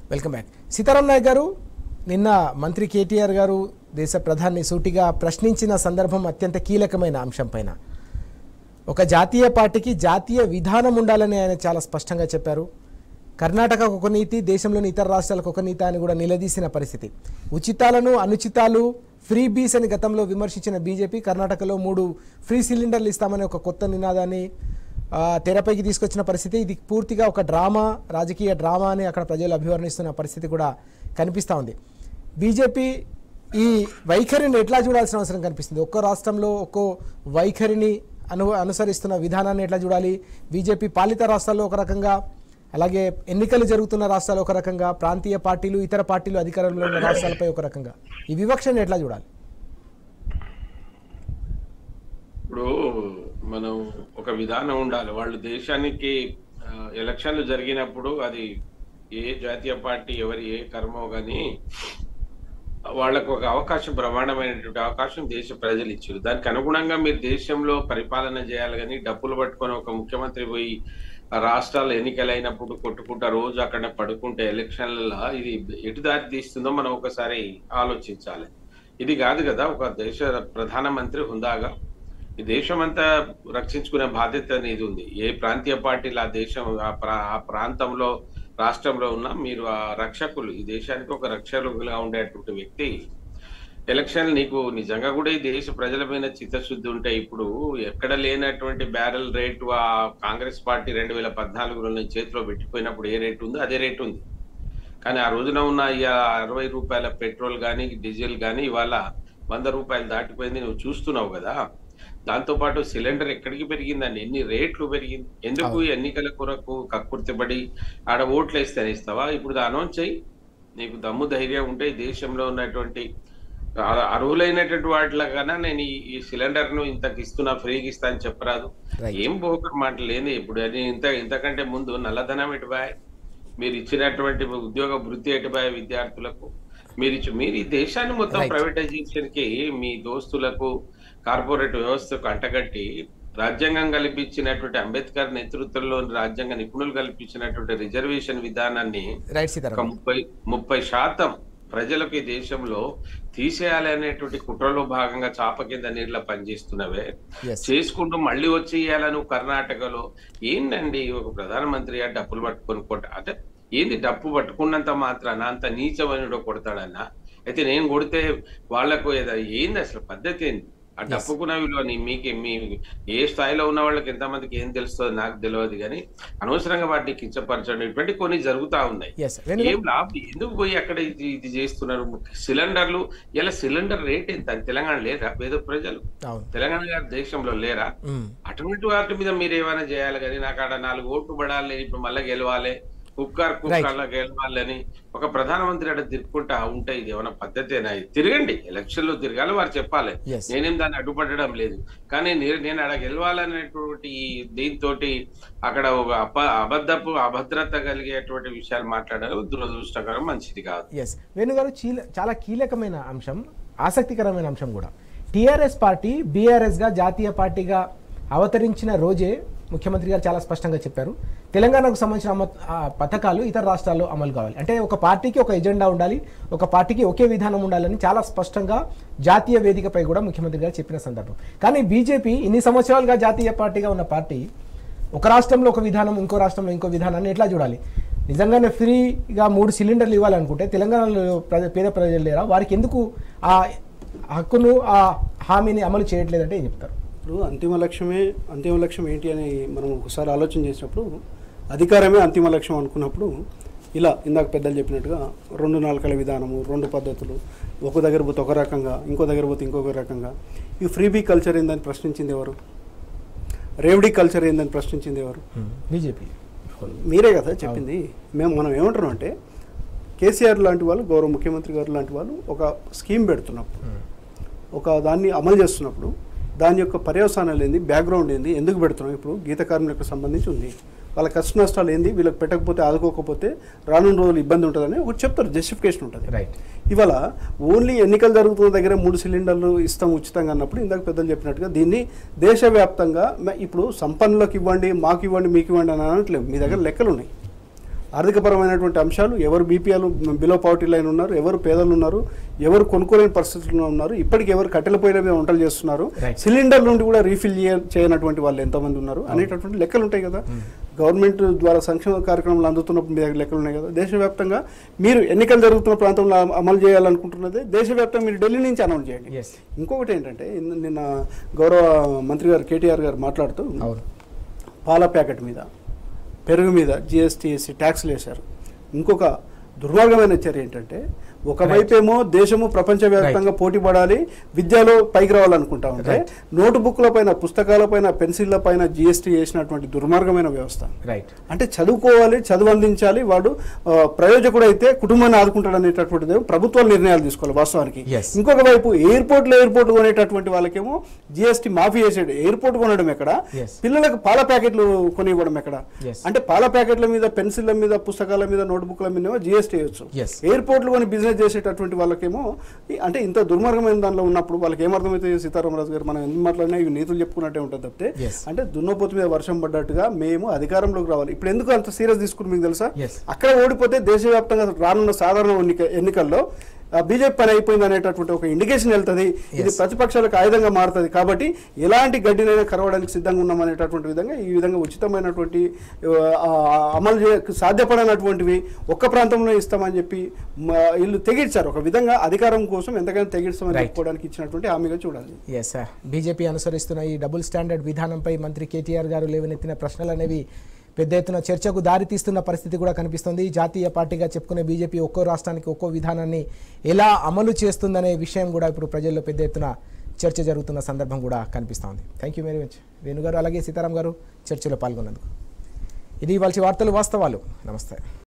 Welcome back Sitaram Naik గారు నిన్న మంత్రి కేటీఆర్ గారు దేశ ప్రధాని సూటిగా ప్రశ్నించిన సందర్భం అత్యంత కీలకమైన అంశం పైన ఒక జాతీయ పార్టీకి జాతీయ విధానం ఉండాలని ఆయన చాలా స్పష్టంగా చెప్పారు కర్ణాటకకు ఒక నీతి దేశంలోని ఇతర రాష్ట్రాలకు ఒక నీతి అని కూడా నిలదీసిన పరిస్థితి ఉచితాలను అనుచితాలు ఫ్రీ బీస్ అని గతంలో విమర్శించిన బీజేపీ కర్ణాటకలో మూడు ఫ్రీ సిలిండర్లు ఇస్తామనే ఒక కొత్త నినాదాన్ని ఆ, తెరపైకి తీసుకొచ్చిన పరిస్థితి ఇది పూర్తిగా ఒక డ్రామా రాజకీయ డ్రామా అని అక్కడ ప్రజలు అభివర్ణిస్తున్న పరిస్థితి కూడా కనిపిస్తూ ఉంది బీజేపీ ఈ వైఖరిని ఎట్లా చూడాల్సిన అవసరం కనిపిస్తుంది ఒక్కో రాష్ట్రంలో ఒక్కో వైఖరిని అను అనుసరిస్తున్న విధానాన్ని ఎట్లా చూడాలి బీజేపీ పాలిత రాష్ట్రాల్లో ఒక రకంగా అలాగే ఎన్నికలు జరుగుతున్న రాష్ట్రాలు ఒక రకంగా ప్రాంతీయ పార్టీలు ఇతర పార్టీలు అధికారంలో ఉన్న రాష్ట్రాలపై ఒక రకంగా ఈ వివక్షను ఎట్లా చూడాలి ఇప్పుడు మనం ఒక విధానం ఉండాలి వాళ్ళు దేశానికి ఆ, ఎలక్షన్లు జరిగినప్పుడు అది ఏ జాతీయ పార్టీ ఎవరి ఏ కర్మో కానీ వాళ్ళకు ఒక అవకాశం బ్రహ్మాండమైనటువంటి అవకాశం దేశ ప్రజలు ఇచ్చారు దానికి అనుగుణంగా మీరు దేశంలో పరిపాలన చేయాలి కానీ డబ్బులు పట్టుకొని ఒక ముఖ్యమంత్రి పోయి ఆ రాష్ట్రాలు ఎన్నికలైనప్పుడు కొట్టుకుంటా రోజు అక్కడ పడుకుంటే ఎలక్షన్లలో ఇది ఎటు దారి తీస్తుందో మనం ఒకసారి ఆలోచించాలి ఇది కాదు కదా ఒక దేశ ప్రధానమంత్రి హుందాగా ఈ దేశం అంతా రక్షించుకునే బాధ్యత అనేది ఉంది ఏ ప్రాంతీయ పార్టీలు ఆ దేశం ఆ ప్రా- ఆ ప్రాంతంలో రాష్ట్రంలో ఉన్న మీరు ఆ రక్షకులు ఈ దేశానికి ఒక రక్షకులుగా ఉండేటువంటి వ్యక్తి ఎలక్షన్ నీకు నిజంగా కూడా ఈ దేశ ప్రజల మీద చిత్తశుద్ధి ఉంటే ఇప్పుడు ఎక్కడ లేనటువంటి బ్యారెల్ రేటు ఆ కాంగ్రెస్ పార్టీ రెండు వేల పద్నాలుగులో నీ చేతిలో పెట్టిపోయినప్పుడు ఏ రేటు ఉందో అదే రేటు ఉంది కానీ ఆ రోజున ఉన్న ఈ అరవై రూపాయల పెట్రోల్ కానీ డీజిల్ కానీ ఇవాళ వంద రూపాయలు దాటిపోయింది నువ్వు చూస్తున్నావు కదా దాంతో పాటు సిలిండర్ ఎక్కడికి పెరిగిందండి ఎన్ని రేట్లు పెరిగింది ఎందుకు ఎన్నికల కొరకు కక్కుర్తిపడి ఆడ ఓట్లు వేస్తే ఇస్తావా ఇప్పుడు అనౌన్స్ చెయ్యి నీకు దమ్ము ధైర్యం ఉంటే ఈ దేశంలో ఉన్నటువంటి అర- అర్హులైనటువంటి వాటిలో కన్నా నేను ఈ- ఈ సిలిండర్ ను ఇంతకు ఇస్తున్నా ఫ్రీకి ఇస్తా అని చెప్పరాదు Right. ఏం పోకర్ మాటలు లేని ఇప్పుడు అది ఇంత ఇంతకంటే ముందు నల్లధనం ఎటుబాయ్ మీరు ఇచ్చినటువంటి ఉద్యోగ వృత్తి ఎటుబాయ్ విద్యార్థులకు మీరు ఇచ్చి మీరు ఈ దేశాన్ని మొత్తం Right. ప్రైవేటైజేషన్ కి మీ దోస్తులకు కార్పొరేట్ వ్యవస్థకు అంటగట్టి రాజ్యాంగం కల్పించినటువంటి అంబేద్కర్ నేతృత్వంలో రాజ్యాంగ నిపుణులు కల్పించినటువంటి రిజర్వేషన్ విధానాన్ని రైట్ ఒక సీతారాం ముప్పై ముప్పై శాతం ప్రజలకు ఈ దేశంలో తీసేయాలి అనేటువంటి కుట్రలో భాగంగా చాప కింద నీళ్ళ పనిచేస్తున్నవే ఎస్ చేసుకుంటూ మళ్ళీ వచ్చి ఇయ్యాల నువ్వు కర్ణాటకలో ఏంటండి ఒక ప్రధానమంత్రి ఆ డబ్బులు పట్టుకొని కొట్ట అంటే ఏంది డప్పు పట్టుకున్నంత మాత్రాన అంత నీచమైనడో కొడతాడన్నా అయితే నేను కొడితే వాళ్ళకు ఏదో ఏంది అసలు పద్ధతి ఏంది ఆ డప్పుకున్న విలువ నీ మీకు మీ ఏ స్థాయిలో ఉన్న వాళ్ళకి ఎంతమందికి ఏం తెలుస్తుందో నాకు తెలియదు కానీ అనవసరంగా వాటిని కించపరచడం ఇటువంటి కొన్ని జరుగుతా ఉన్నాయి ఎస్ వేణు ఏం లాభం ఎందుకు పోయి అక్కడ ఇది ఇది చేస్తున్నారు సిలిండర్లు ఇలా సిలిండర్ రేట్ ఎంత తెలంగాణ లేదా పేద ప్రజలు అవును తెలంగాణ గారి దేశంలో లేరా మ్మ్. అటువంటి వాటి మీద మీరు ఏమైనా చేయాలి కానీ నాకు ఆడ నాలుగు ఓట్లు పడాలి ఇప్పుడు మళ్ళీ గెలవాలి కుక్కర్ కుక్కర్లో గెలవాలని ఒక ప్రధానమంత్రి అక్కడ తిరుక్కుంటా ఉంటే ఇది ఏమైనా పద్ధతేనా ఇది తిరగండి ఎలక్షన్ లో తిరగాలి వారు చెప్పాలి Yes. నేనేం దాన్ని అడ్డుపడడం లేదు కానీ నే- నేను అక్కడ గెలవాలనేటువంటి ఈ దీంతో అక్కడ ఒక అప అబద్ధపు అభద్రత కలిగేటువంటి విషయాలు మాట్లాడడం దురదృష్టకరం మంచిది కాదు ఎస్ వేణుగారు చీల చాలా కీలకమైన అంశం ఆసక్తికరమైన అంశం కూడా టీఆర్ఎస్ పార్టీ బీఆర్ఎస్గా జాతీయ పార్టీగా అవతరించిన రోజే ముఖ్యమంత్రి గారు చాలా స్పష్టంగా చెప్పారు తెలంగాణకు సంబంధించిన అమ- ఆ పథకాలు ఇతర రాష్ట్రాల్లో అమలు కావాలి అంటే ఒక పార్టీకి ఒక ఎజెండా ఉండాలి ఒక పార్టీకి ఒకే విధానం ఉండాలని చాలా స్పష్టంగా జాతీయ వేదికపై కూడా ముఖ్యమంత్రి గారు చెప్పిన సందర్భం కానీ బీజేపీ ఇన్ని సంవత్సరాలుగా జాతీయ పార్టీగా ఉన్న పార్టీ ఒక రాష్ట్రంలో ఒక విధానం ఇంకో రాష్ట్రంలో ఇంకో విధానాన్ని ఎట్లా చూడాలి నిజంగానే ఫ్రీగా మూడు సిలిండర్లు ఇవ్వాలనుకుంటే తెలంగాణలో ప్రజ పేద ప్రజలు లేరా వారికి ఎందుకు ఆ హక్కును ఆ హామీని అమలు చేయట్లేదంటే ఏం చెప్తారు ఇప్పుడు అంతిమ లక్ష్యమే అంతిమ లక్ష్యం ఏంటి అని మనం ఒకసారి ఆలోచన చేసినప్పుడు అధికారమే అంతిమ లక్ష్యం అనుకున్నప్పుడు ఇలా ఇందాక పెద్దలు చెప్పినట్టుగా రెండు నాలుకల విధానము రెండు పద్ధతులు ఒక దగ్గర పోతే ఒక రకంగా ఇంకో దగ్గర పోతే ఇంకొక రకంగా ఈ ఫ్రీబీ కల్చర్ ఏందని ప్రశ్నించింది ఎవరు రేవడీ కల్చర్ ఏందని ప్రశ్నించింది ఎవరు బీజేపీ మీరే కదా చెప్పింది మేము మనం ఏమంటున్నాం అంటే కేసీఆర్ లాంటి వాళ్ళు గౌరవ ముఖ్యమంత్రి గారు లాంటి వాళ్ళు ఒక స్కీమ్ పెడుతున్నప్పుడు ఒక దాన్ని అమలు చేస్తున్నప్పుడు దాని యొక్క పర్యవసానాలు ఏంది బ్యాక్గ్రౌండ్ ఏంది ఎందుకు పెడుతున్నాం ఇప్పుడు గీత కార్మికులకు సంబంధించి ఉంది వాళ్ళ కష్ట నష్టాలు ఏంది వీళ్ళకి పెట్టకపోతే ఆదుకోకపోతే రానున్న రోజులు ఇబ్బంది ఉంటుందని ఒకటి చెప్తారు జస్టిఫికేషన్ ఉంటుంది రైట్ ఇవాళ ఓన్లీ ఎన్నికలు జరుగుతున్న దగ్గర మూడు సిలిండర్లు ఇస్తాం ఉచితంగా అన్నప్పుడు ఇందాక పెద్దలు చెప్పినట్టుగా దీన్ని దేశవ్యాప్తంగా మ- ఇప్పుడు సంపన్నులకు ఇవ్వండి మాకు ఇవ్వండి మీకు ఇవ్వండి అని అనట్లేదు మీ దగ్గర లెక్కలు ఉన్నాయి ఆర్థికపరమైనటువంటి అంశాలు ఎవరు బీపీఎల్ బిలో పవర్టీ లైన్ ఉన్నారు ఎవరు పేదలు ఉన్నారు ఎవరు కొనుక్కోలేని పరిస్థితుల్లో ఉన్నారు ఇప్పటికి ఎవరు కట్టెల పొయ్యిల మీద వంటలు చేస్తున్నారు Right. సిలిండర్ నుండి కూడా రీఫిల్ చేయ- చేయనటువంటి వాళ్ళు ఎంతమంది ఉన్నారు అనేటటువంటి లెక్కలు ఉంటాయి కదా గవర్నమెంట్ ద్వారా సంక్షేమ కార్యక్రమాలు అందుతున్నప్పుడు మీ దగ్గర లెక్కలు ఉన్నాయి కదా దేశవ్యాప్తంగా మీరు ఎన్నికలు జరుగుతున్న ప్రాంతంలో అమ- అమలు చేయాలనుకుంటున్నది దేశవ్యాప్తంగా మీరు ఢిల్లీ నుంచి అనౌన్స్ చేయండి ఎస్ ఇంకొకటి ఏంటంటే ఇన్- నిన్న గౌరవ మంత్రి గారు కేటీఆర్ గారు మాట్లాడుతూ అవును పాల ప్యాకెట్ మీద పెరుగు మీద జిఎస్టీ వేసి ట్యాక్స్లు వేశారు ఇంకొక దుర్మార్గమైన చర్య ఏంటంటే ఒకవైపు ఏమో దేశము ప్రపంచవ్యాప్తంగా పోటీ పడాలి విద్యలో పైకి రావాలనుకుంటా ఉంటే Right. నోటు బుక్ల పైన పుస్తకాల పైన పెన్సిల్ల పైన జిఎస్టీ వేసినటువంటి దుర్మార్గమైన వ్యవస్థ రైట్ అంటే చదువుకోవాలి చదువు అందించాలి వాడు ఆ, ప్రయోజకుడు అయితే కుటుంబాన్ని ఆదుకుంటాడు అనేటటువంటిది ప్రభుత్వాలు నిర్ణయాలు తీసుకోవాలి వాస్తవానికి Yes. ఇంకొక వైపు ఎయిర్పోర్ట్లో ఎయిర్పోర్ట్ కొనేటటువంటి వాళ్ళకేమో జిఎస్టీ మాఫీ చేసాడు ఎయిర్పోర్ట్ కొనడం ఎక్కడ Yes. పిల్లలకు పాల ప్యాకెట్లు కొనివ్వడం ఎక్కడ Yes. అంటే పాల ప్యాకెట్ల మీద పెన్సిల్ల మీద పుస్తకాల మీద నోట్బుక్ల మీద జిఎస్టీ వేయచ్చు Yes. ఎయిర్పోర్ట్లు కొని బిజినెస్ చేసేటటువంటి వాళ్ళకేమో ఈ- అంటే ఇంత దుర్మార్గమైన దానిలో ఉన్నప్పుడు వాళ్ళకి ఏమర్థమైతే సీతారామరాజు గారు మనం ఎన్ని మాట్లాడినా ఇవి నీతులు చెప్పుకున్నట్టే ఉంటుంది తప్పితే Yes. అంటే దున్నపోతు మీద వర్షం పడ్డట్టుగా మేము అధికారంలోకి రావాలి ఇప్పుడు ఎందుకు అంత సీరియస్ తీసుకుని మీకు తెలుసా Yes. అక్కడ ఓడిపోతే దేశవ్యాప్తంగా రానున్న సాధారణ ఎన్నిక ఎన్నికల్లో బీజేపీ పని అయిపోయింది అనేటటువంటి ఒక ఇండికేషన్ వెళ్తుంది ఇది Yes. ప్రతిపక్షాలకు ఆయుధంగా మారుతుంది కాబట్టి ఎలాంటి గడ్డినైనా కరవడానికి సిద్ధంగా ఉన్నాం అనేటటువంటి విధంగా ఈ విధంగా ఉచితమైనటువంటి ఆ, ఆ, అమలు చే సాధ్యపడనటువంటివి ఒక్క ప్రాంతంలో ఇస్తామని చెప్పి మ- వీళ్ళు తెగిడ్చారు ఒక విధంగా అధికారం కోసం ఎంతకైనా తెగిడ్చామని Right. చెప్పుకోవడానికి ఇచ్చినటువంటి హామీగా చూడాలి ఎస్ బీజేపీ అనుసరిస్తున్న ఈ డబుల్ స్టాండర్డ్ విధానంపై మంత్రి కేటీఆర్ గారు లేవనెత్తిన ప్రశ్నలు అనేవి పెద్ద ఎత్తున చర్చకు దారితీస్తున్న పరిస్థితి కూడా కనిపిస్తుంది జాతీయ పార్టీగా చెప్పుకునే బీజేపీ ఒక్కో రాష్ట్రానికి ఒక్కో విధానాన్ని ఎలా అమలు చేస్తుందనే విషయం కూడా ఇప్పుడు ప్రజల్లో పెద్ద ఎత్తున చర్చ జరుగుతున్న సందర్భం కూడా కనిపిస్తోంది థ్యాంక్ యూ వెరీ మచ్ వేణుగారు అలాగే సీతారాం గారు చర్చలో పాల్గొన్నందుకు ఇది ఇవాళ వార్తలు వాస్తవాలు నమస్తే